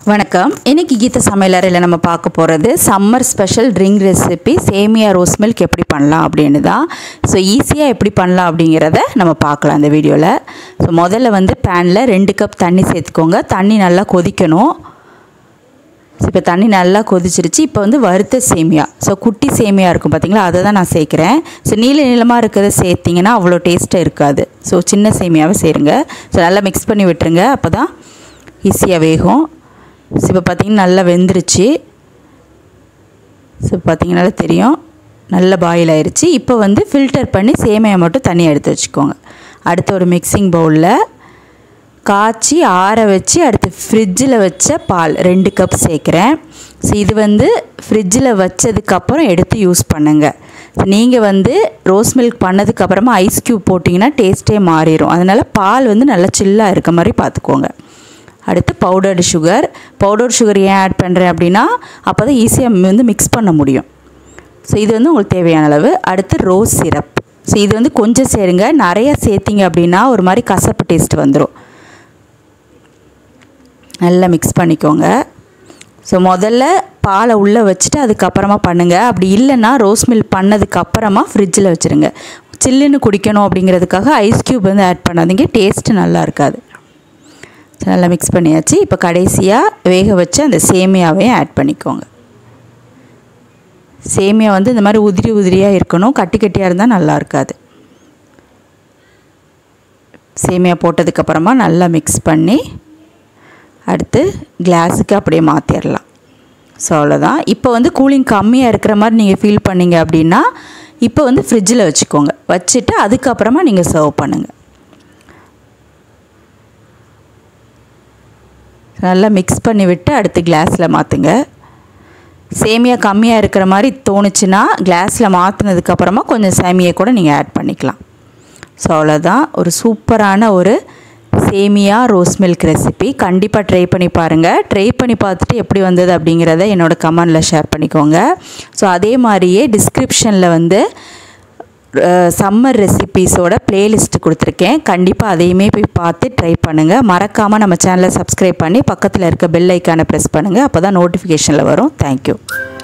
வணக்கம் இன்னைக்கு கீத சமையலறையில் நம்ம பார்க்க போகிறது சம்மர் ஸ்பெஷல் ட்ரிங்க் ரெசிபி சேமியா ரோஸ் மில்க் எப்படி பண்ணலாம் அப்படின்னு தான் ஸோ ஈஸியாக எப்படி பண்ணலாம் அப்படிங்கிறத நம்ம பார்க்கலாம் இந்த வீடியோவில் ஸோ முதல்ல வந்து பேனில் ரெண்டு கப் தண்ணி சேர்த்துக்கோங்க தண்ணி நல்லா கொதிக்கணும் ஸோ இப்போ தண்ணி நல்லா கொதிச்சிருச்சு இப்போ வந்து வறுத்த சேமியா ஸோ குட்டி சேமியா இருக்கும் பார்த்தீங்களா அதை தான் நான் சேர்க்குறேன் ஸோ நீள நீளமாக இருக்கிறத சேர்த்திங்கன்னா அவ்வளோ டேஸ்ட்டாக இருக்காது ஸோ சின்ன சேமியாவை சேருங்க ஸோ நல்லா மிக்ஸ் பண்ணி விட்டுருங்க அப்போ தான் ஈஸியாக வேகும் ஸோ இப்போ பார்த்தீங்கன்னா நல்லா வெந்துருச்சு ஸோ பார்த்தீங்கனால தெரியும் நல்ல பாயில் ஆயிடுச்சு இப்போ வந்து ஃபில்டர் பண்ணி சேமியா மட்டும் தனியாக எடுத்து வச்சுக்கோங்க அடுத்து ஒரு மிக்சிங் பவுலில் காய்ச்சி ஆற வச்சு அடுத்து ஃப்ரிட்ஜில் வச்ச பால் ரெண்டு கப் சேர்க்குறேன் ஸோ இது வந்து ஃப்ரிட்ஜில் வச்சதுக்கப்புறம் எடுத்து யூஸ் பண்ணுங்கள் நீங்கள் வந்து ரோஸ் மில்க் பண்ணதுக்கப்புறமா ஐஸ் க்யூப் போட்டிங்கன்னா டேஸ்ட்டே மாறிடும் அதனால் பால் வந்து நல்லா சில்லாக இருக்க மாதிரி பார்த்துக்கோங்க அடுத்து பவுடர்டு சுகர் பவுடர் சுகர் ஏன் ஆட் பண்ணுறேன் அப்படின்னா அப்போ தான் ஈஸியாக வந்து மிக்ஸ் பண்ண முடியும் ஸோ இது வந்து உங்களுக்கு தேவையான அளவு அடுத்து ரோஸ் சிரப் ஸோ இது வந்து கொஞ்சம் சேருங்க நிறைய சேர்த்திங்க அப்படின்னா ஒரு மாதிரி கசப்பு டேஸ்ட் வந்துடும் நல்லா மிக்ஸ் பண்ணிக்கோங்க ஸோ முதல்ல பாலை உள்ளே வச்சுட்டு அதுக்கப்புறமா பண்ணுங்கள் அப்படி இல்லைன்னா ரோஸ் மில்க் பண்ணதுக்கப்புறமா ஃப்ரிட்ஜில் வச்சுருங்க சில்லுன்னு குடிக்கணும் அப்படிங்கிறதுக்காக ஐஸ் க்யூப் வந்து ஆட் பண்ணாதீங்க டேஸ்ட்டு நல்லா இருக்காது நல்லா மிக்ஸ் பண்ணியாச்சு இப்போ கடைசியாக வேக வச்சு அந்த சேமியாவையும் ஆட் பண்ணிக்கோங்க சேமியா வந்து இந்த மாதிரி உதிரி உதிரியாக இருக்கணும் கட்டி கட்டியாக இருந்தால் நல்லா இருக்காது சேமியா போட்டதுக்கப்புறமா நல்லா மிக்ஸ் பண்ணி அடுத்து கிளாஸுக்கு அப்படியே மாற்றிடலாம் ஸோ அவ்வளோதான் இப்போ வந்து கூலிங் கம்மியாக இருக்கிற மாதிரி நீங்கள் ஃபீல் பண்ணீங்க அப்படின்னா இப்போ வந்து ஃப்ரிட்ஜில் வச்சுக்கோங்க வச்சுட்டு அதுக்கப்புறமா நீங்கள் சர்வ் பண்ணுங்கள் நல்லா மிக்ஸ் பண்ணி விட்டு அடுத்து கிளாஸில் மாற்றுங்க சேமியா கம்மியாக இருக்கிற மாதிரி தோணுச்சுன்னா கிளாஸில் மாற்றினதுக்கப்புறமா கொஞ்சம் சேமியை கூட நீங்கள் ஆட் பண்ணிக்கலாம் ஸோ அவ்வளோதான் ஒரு சூப்பரான ஒரு சேமியா ரோஸ் மில்க் ரெசிபி கண்டிப்பாக ட்ரை பண்ணி பாருங்கள் ட்ரை பண்ணி பார்த்துட்டு எப்படி வந்தது அப்படிங்கிறத என்னோடய கமெண்டில் ஷேர் பண்ணிக்கோங்க ஸோ அதே மாதிரியே டிஸ்கிரிப்ஷனில் வந்து சம்மர் ரெசிபீஸோட பிளேலிஸ்ட் கொடுத்துருக்கேன் கண்டிப்பாக அதையுமே போய் பார்த்து ட்ரை பண்ணுங்கள் மறக்காமல் நம்ம சேனலை சப்ஸ்கிரைப் பண்ணி பக்கத்தில் இருக்க பெல் ஐக்கானை ப்ரெஸ் பண்ணுங்கள் அப்போ தான் நோட்டிஃபிகேஷனில் வரும் தேங்க்யூ